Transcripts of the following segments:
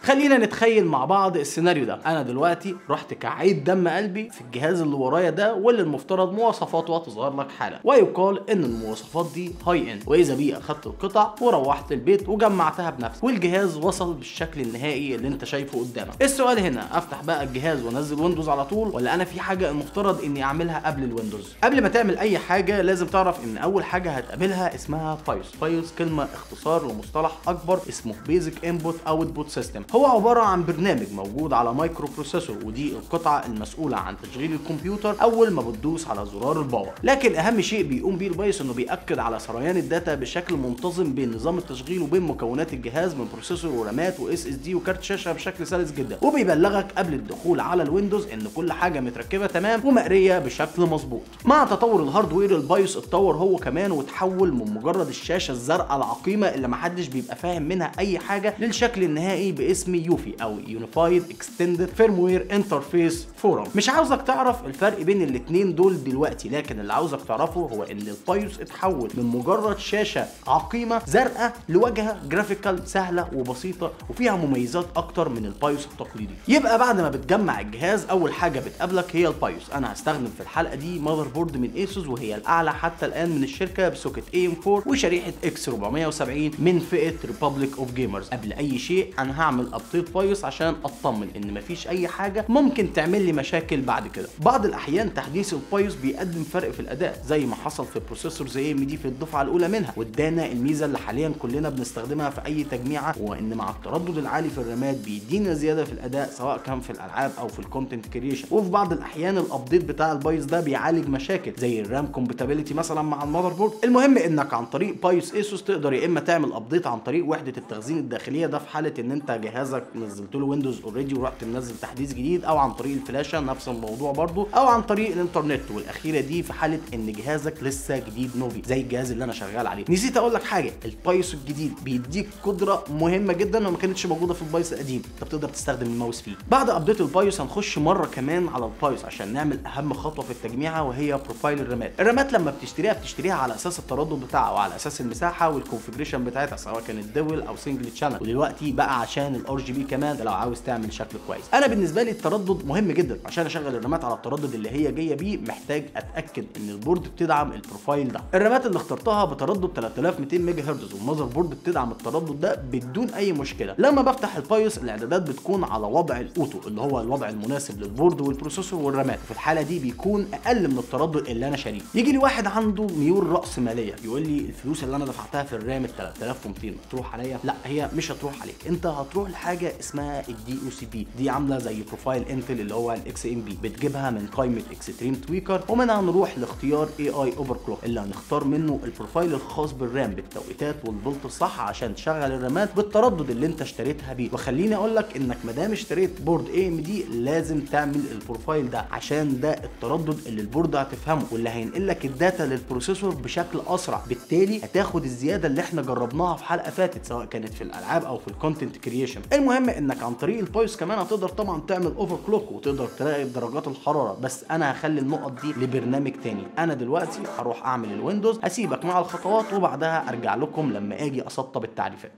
خلينا نتخيل مع بعض السيناريو ده انا دلوقتي رحت كعيد دم قلبي في الجهاز اللي ورايا ده واللي المفترض مواصفاته هتظهر لك حالا ويقال ان المواصفات دي هاي اند واذا بيه اخدت القطع وروحت البيت وجمعتها بنفسي والجهاز وصل بالشكل النهائي اللي انت شايفه قدامك السؤال هنا افتح بقى الجهاز وانزل ويندوز على طول ولا انا في حاجه المفترض اني اعملها قبل الويندوز قبل ما تعمل اي حاجه لازم تعرف ان اول حاجه هتقابلها اسمها بايوس بايوس كلمه اختصار لمصطلح اكبر اسمه بيزك انبوت اوتبوت سيستم هو عباره عن برنامج موجود على مايكرو بروسيسور ودي القطعه المسؤوله عن تشغيل الكمبيوتر اول ما بتدوس على زرار الباور لكن اهم شيء بيقوم بيه البايوس انه بياكد على سريان الداتا بشكل منتظم بين نظام التشغيل وبين مكونات الجهاز من بروسيسور ورامات واس اس دي وكارت شاشه بشكل سلس جدا وبيبلغك قبل الدخول على الويندوز ان كل حاجه متركبه تمام ومقريه بشكل مظبوط مع تطور الهاردوير البايوس اتطور هو كمان وتحول من مجرد الشاشه الزرقاء العقيمه اللي محدش بيبقى فاهم منها اي حاجه للشكل النهائي باسم يوفي او يونيفايد اكستندد فيرموير انترفيس فورم مش عاوزك تعرف الفرق بين الاثنين دول دلوقتي لكن اللي عاوزك تعرفه هو ان البايوس اتحول من مجرد شاشه عقيمه زرقاء لواجهه جرافيكال سهله وبسيطه وفيها مميزات اكتر من البايوس التقليدي يبقى بعد ما بتجمع الجهاز اول حاجه بتقابلك هي البايوس انا هستخدم في الحلقه دي ماذر بورد من ايسوس وهي الاعلى حتى الان من الشركه بسوكت اي ام 4 وشريحه اكس 470 من فئه ريبابليك اوف جيمرز قبل اي شيء انا هعمل ابديت بايوس عشان اطمن ان مفيش اي حاجه ممكن تعمل لي مشاكل بعد كده بعض الاحيان تحديث البايوس بيقدم فرق في الاداء زي ما حصل في بروسيسور زي ام دي في الدفعه الاولى منها وادانا الميزه اللي حاليا كلنا بنستخدمها في اي تجميعه وان مع التردد العالي في الرامات بيدينا زياده في الاداء سواء كان في الالعاب او في الكونتنت كريشن وفي بعض الاحيان الابديت بتاع البايوس ده بيعالج مشاكل زي الرام كومباتيبلتي مثلا مع المذر بورد المهم انك عن طريق بايوس ايسوس تقدر يا اما تعمل ابديت عن طريق وحده التخزين الداخليه ده في حاله ان انت جهازك نزلت له ويندوز اوريدي ورحت منزل تحديث جديد او عن طريق الفلاشه نفس الموضوع برضو او عن طريق الانترنت والاخيره دي في حاله ان جهازك لسه جديد نوفي زي الجهاز اللي انا شغال عليه نسيت اقول لك حاجه البايوس الجديد بيديك قدره مهمه جدا وما كانتش موجوده في البايوس القديم انت بتقدر تستخدم الماوس فيه بعد ابديت البايوس هنخش مره كمان على البايوس عشان نعمل اهم خطوه في التجميعه وهي بروفايل الرامات الرامات لما بتشتريها بتشتريها على اساس التردد بتاعها وعلى اساس المساحه والكونفجريشن بتاعتها سواء كانت دول او سنجل تشانل ودلوقتي بقى عشان الار جي بي كمان ده لو عاوز تعمل شكل كويس انا بالنسبه لي التردد مهم جدا عشان اشغل الرامات على التردد اللي هي جايه بيه محتاج اتاكد ان البورد بتدعم البروفايل ده الرامات اللي اخترتها بتردد 3200 ميجا هرتز والمذر بورد بتدعم التردد ده بدون اي مشكله لما بفتح البايوس الاعدادات بتكون على وضع الاوتو اللي هو الوضع المناسب للبورد والبروسيسور والرامات في الحاله دي بيكون اقل من التردد اللي انا شاريه يجي لي واحد عنده ميول راس ماليه يقول لي الفلوس اللي انا دفعتها في الرام ال 3200 هتروح عليا لا هي مش هتروح عليك انت هتروح لحاجه اسمها الدي او سي بي دي عامله زي بروفايل انتل اللي هو الاكس ام بي بتجيبها من قائمه اكستريم تويكر ومنها نروح لاختيار اي اي اوفر كلوك اللي هنختار منه البروفايل الخاص بالرام بالتوقيتات والفولت الصح عشان تشغل الرامات بالتردد اللي انت اشتريتها بيه وخليني اقول لك انك ما دام اشتريت بورد اي ام دي لازم تعمل البروفايل ده عشان ده التردد اللي البورد هتفهمه واللي هينقل لك الداتا للبروسيسور بشكل اسرع بالتالي هتاخد الزياده اللي احنا جربناها في حلقه فاتت سواء كانت في الالعاب او في الكونتنت كريشن المهم انك عن طريق البايوس كمان هتقدر طبعا تعمل اوفر كلوك وتقدر تراقب درجات الحراره بس انا هخلي النقط دي لبرنامج تاني انا دلوقتي هروح اعمل الويندوز هسيبك مع الخطوات وبعدها ارجع لكم لما اجي اسطب التعريفات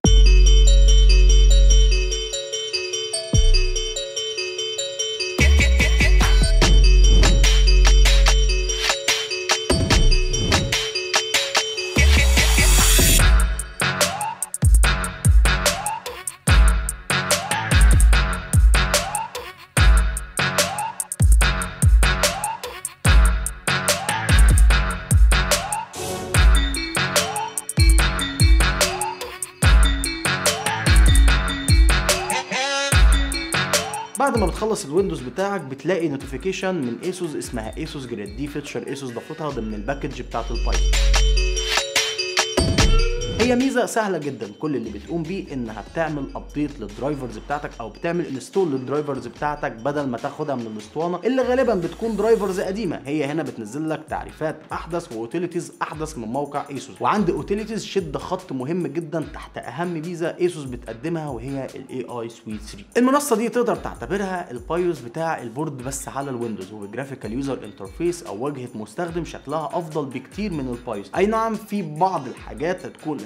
بعد ما بتخلص الويندوز بتاعك بتلاقي نوتيفيكيشن من ايسوس اسمها ايسوس جريد دي فيتشر ايسوس ضافتها ضمن الباكج بتاعت البايثون هي ميزه سهله جدا كل اللي بتقوم بيه انها بتعمل ابديت للدرايفرز بتاعتك او بتعمل انستول للدرايفرز بتاعتك بدل ما تاخدها من الاسطوانه اللي غالبا بتكون درايفرز قديمه هي هنا بتنزل لك تعريفات احدث واوتيليتيز احدث من موقع ايسوس وعند اوتيليتيز شد خط مهم جدا تحت اهم ميزه ايسوس بتقدمها وهي الاي اي سويت 3 المنصه دي تقدر تعتبرها البايوس بتاع البورد بس على الويندوز وبجرافيكال يوزر انترفيس او واجهه مستخدم شكلها افضل بكتير من البايوس اي نعم في بعض الحاجات هتكون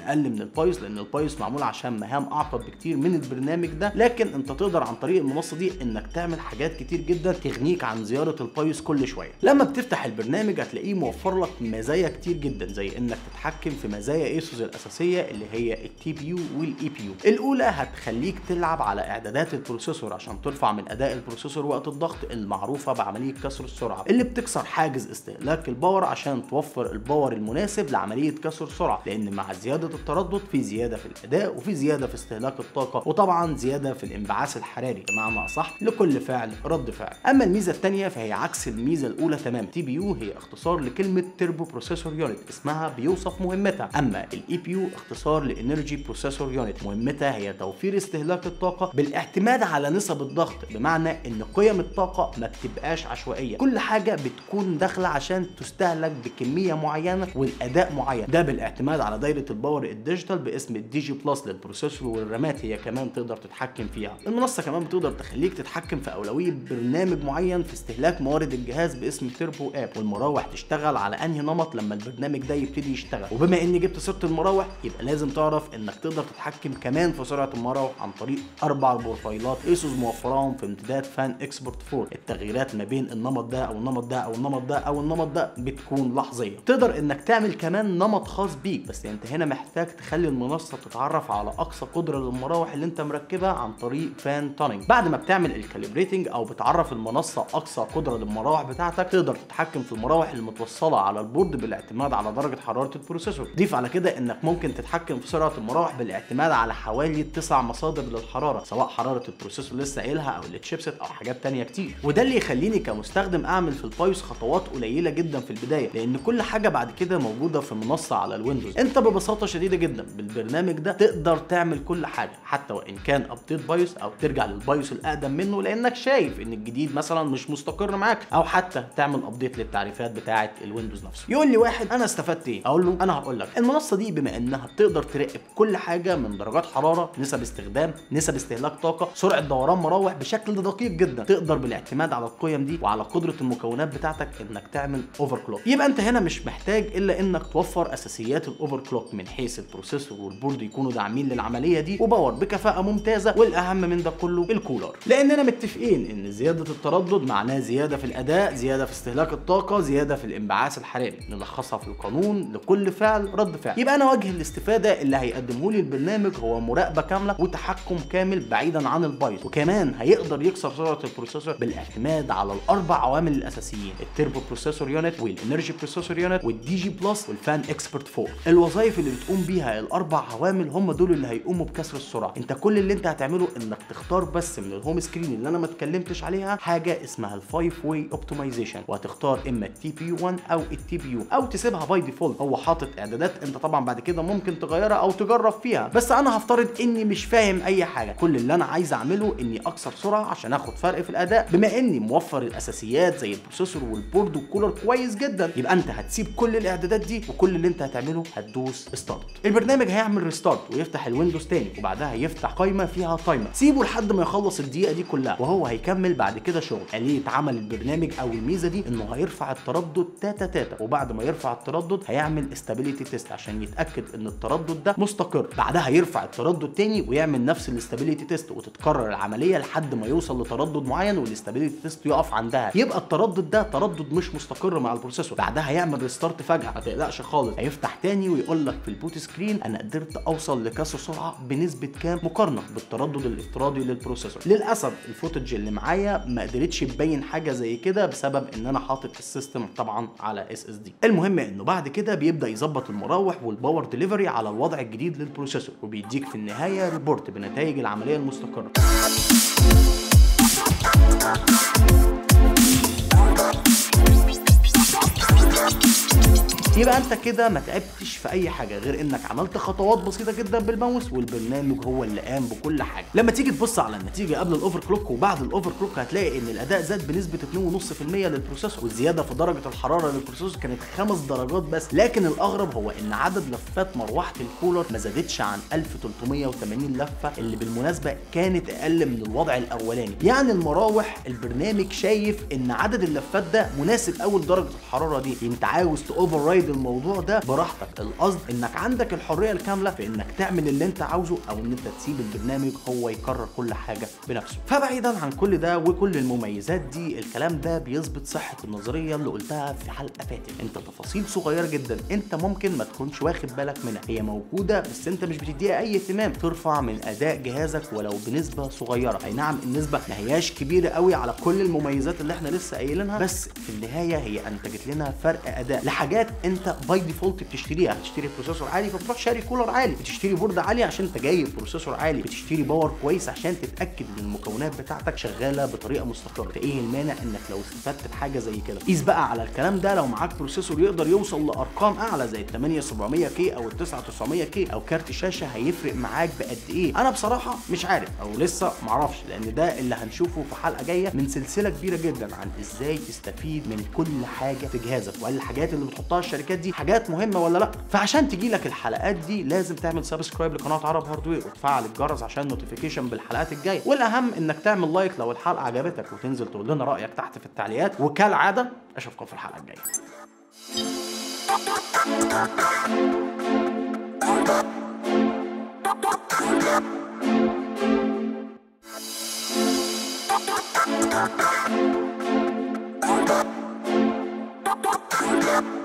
اقل من البايوس لان البايوس معمول عشان مهام اعقد بكتير من البرنامج ده لكن انت تقدر عن طريق المنصه دي انك تعمل حاجات كتير جدا تغنيك عن زياره البايوس كل شويه لما بتفتح البرنامج هتلاقيه موفر لك مزايا كتير جدا زي انك تتحكم في مزايا ايسوس الاساسيه اللي هي التي بي يو والاي بي يو الاولى هتخليك تلعب على اعدادات البروسيسور عشان ترفع من اداء البروسيسور وقت الضغط المعروفه بعمليه كسر السرعه اللي بتكسر حاجز استهلاك الباور عشان توفر الباور المناسب لعمليه كسر السرعه لان مع زياده التردد في زياده في الاداء وفي زياده في استهلاك الطاقه وطبعا زياده في الانبعاث الحراري بمعنى اصح لكل فعل رد فعل اما الميزه الثانيه فهي عكس الميزه الاولى تماما تي بي يو هي اختصار لكلمه تربو بروسيسور يونت اسمها بيوصف مهمتها اما الاي بي يو اختصار لانرجي بروسيسور يونت مهمتها هي توفير استهلاك الطاقه بالاعتماد على نسب الضغط بمعنى ان قيم الطاقه ما بتبقاش عشوائيه كل حاجه بتكون داخله عشان تستهلك بكميه معينه والاداء معين ده بالاعتماد على دايره الباور الديجيتال باسم الدي جي بلس للبروسيسور والرامات هي كمان تقدر تتحكم فيها المنصه كمان بتقدر تخليك تتحكم في اولويه برنامج معين في استهلاك موارد الجهاز باسم تيربو اب والمراوح تشتغل على انهي نمط لما البرنامج ده يبتدي يشتغل وبما اني جبت سيره المراوح يبقى لازم تعرف انك تقدر تتحكم كمان في سرعه المراوح عن طريق اربع بروفايلات ايسوس موفراهم في امتداد فان اكسبورت 4 التغييرات ما بين النمط ده او النمط ده او النمط ده او النمط ده بتكون لحظيه تقدر انك تعمل كمان نمط خاص بيك بس انت هنا محتاج تخلي المنصه تتعرف على اقصى قدره للمراوح اللي انت مركبها عن طريق فان تونينج بعد ما بتعمل الكاليبريتنج او بتعرف المنصه اقصى قدره للمراوح بتاعتك تقدر تتحكم في المراوح المتوصله على البورد بالاعتماد على درجه حراره البروسيسور ضيف على كده انك ممكن تتحكم في سرعه المراوح بالاعتماد على حوالي تسع مصادر للحراره سواء حراره البروسيسور لسه قايلها او التشيبسيت او حاجات تانية كتير وده اللي يخليني كمستخدم اعمل في البايوس خطوات قليله جدا في البدايه لان كل حاجه بعد كده موجوده في منصه على الويندوز انت ببساطه شديده جدا بالبرنامج ده تقدر تعمل كل حاجه حتى وان كان ابديت بايوس او ترجع للبايوس الاقدم منه لانك شايف ان الجديد مثلا مش مستقر معاك او حتى تعمل ابديت للتعريفات بتاعه الويندوز نفسه يقول لي واحد انا استفدت ايه اقول له انا هقول لك المنصه دي بما انها بتقدر تراقب كل حاجه من درجات حراره نسب استخدام نسب استهلاك طاقه سرعه دوران مراوح بشكل دقيق جدا تقدر بالاعتماد على القيم دي وعلى قدره المكونات بتاعتك انك تعمل اوفر كلوك يبقى انت هنا مش محتاج الا انك توفر اساسيات الاوفر كلوك من حيث البروسيسور والبورد يكونوا داعمين للعمليه دي وباور بكفاءه ممتازه والاهم من ده كله الكولر لاننا متفقين ان زياده التردد معناه زياده في الاداء زياده في استهلاك الطاقه زياده في الانبعاث الحراري نلخصها في القانون لكل فعل رد فعل يبقى انا وجه الاستفاده اللي هيقدمه لي البرنامج هو مراقبه كامله وتحكم كامل بعيدا عن البايوس وكمان هيقدر يكسر سرعه البروسيسور بالاعتماد على الاربع عوامل الاساسيين التربو بروسيسور يونت والانرجي بروسيسور يونت والدي جي بلس والفان اكسبرت 4 الوظائف اللي بتقوم بيها الاربع عوامل هم دول اللي هيقوموا بكسر السرعه انت كل اللي انت هتعمله انك تختار بس من الهوم سكرين اللي انا ما اتكلمتش عليها حاجه اسمها الفايف واي اوبتمايزيشن وهتختار اما التي بي يو 1 او التي بي يو او تسيبها باي ديفولت هو حاطط اعدادات انت طبعا بعد كده ممكن تغيرها او تجرب فيها بس انا هفترض اني مش فاهم اي حاجه كل اللي انا عايز اعمله اني اكسر سرعه عشان اخد فرق في الاداء بما اني موفر الاساسيات زي البروسيسور والبورد والكولر كويس جدا يبقى انت هتسيب كل الاعدادات دي وكل اللي انت هتعمله هتدوس ستارت البرنامج هيعمل ريستارت ويفتح الويندوز تاني وبعدها يفتح قائمه فيها تايمر سيبه لحد ما يخلص الدقيقه دي كلها وهو هيكمل بعد كده شغل آلية عمل البرنامج او الميزه دي انه هيرفع التردد تاتا تاتا وبعد ما يرفع التردد هيعمل استابيليتي تيست عشان يتاكد ان التردد ده مستقر بعدها يرفع التردد تاني ويعمل نفس الاستابيليتي تيست وتتكرر العمليه لحد ما يوصل لتردد معين والاستابيليتي تيست يقف عندها يبقى التردد ده تردد مش مستقر مع البروسيسور بعدها هيعمل ريستارت فجاه ما تقلقش خالص هيفتح تاني ويقول لك في البوت سكرين انا قدرت اوصل لكسر سرعه بنسبه كام مقارنه بالتردد الافتراضي للبروسيسور للاسف الفوتج اللي معايا ما قدرتش تبين حاجه زي كده بسبب ان انا حاطط السيستم طبعا على اس اس دي المهم انه بعد كده بيبدا يظبط المراوح والباور ديليفري على الوضع الجديد للبروسيسور وبيديك في النهايه ريبورت بنتائج العمليه المستقره يبقى انت كده ما تعبتش في اي حاجه غير انك عملت خطوات بسيطه جدا بالماوس والبرنامج هو اللي قام بكل حاجه لما تيجي تبص على النتيجه قبل الاوفر كلوك وبعد الاوفر كلوك هتلاقي ان الاداء زاد بنسبه 2.5% للبروسيسور والزياده في درجه الحراره للبروسيسور كانت خمس درجات بس لكن الاغرب هو ان عدد لفات مروحه الكولر ما زادتش عن 1380 لفه اللي بالمناسبه كانت اقل من الوضع الاولاني يعني المراوح البرنامج شايف ان عدد اللفات ده مناسب قوي لدرجه الحراره دي انت عاوز تاوفر رايد رايد الموضوع ده براحتك القصد انك عندك الحريه الكامله في انك تعمل اللي انت عاوزه او ان انت تسيب البرنامج هو يقرر كل حاجه بنفسه فبعيدا عن كل ده وكل المميزات دي الكلام ده بيثبت صحه النظريه اللي قلتها في حلقه فاتت انت تفاصيل صغيره جدا انت ممكن ما تكونش واخد بالك منها هي موجوده بس انت مش بتديها اي اهتمام ترفع من اداء جهازك ولو بنسبه صغيره اي نعم النسبه ما هياش كبيره قوي على كل المميزات اللي احنا لسه قايلينها بس في النهايه هي انتجت لنا فرق اداء لحاجات انت باي ديفولت بتشتريها هتشتري بروسيسور عالي فبتروح شاري كولر عالي بتشتري بورد عالي عشان انت جايب بروسيسور عالي بتشتري باور كويس عشان تتاكد ان المكونات بتاعتك شغاله بطريقه مستقره فايه المانع انك لو استفدت بحاجه زي كده قيس بقى على الكلام ده لو معاك بروسيسور يقدر يوصل لارقام اعلى زي ال 8700 كي او ال 9900 كي او كارت شاشه هيفرق معاك بقد ايه انا بصراحه مش عارف او لسه معرفش لان ده اللي هنشوفه في حلقه جايه من سلسله كبيره جدا عن ازاي تستفيد من كل حاجه في جهازك وهل الحاجات اللي بتحطها الشركات دي حاجات مهمه ولا لا فعشان تجي لك الحلقات دي لازم تعمل سبسكرايب لقناه عرب هاردوير وتفعل الجرس عشان نوتيفيكيشن بالحلقات الجايه والاهم انك تعمل لايك لو الحلقه عجبتك وتنزل تقول لنا رايك تحت في التعليقات وكالعاده اشوفكم في الحلقه الجايه Thank you.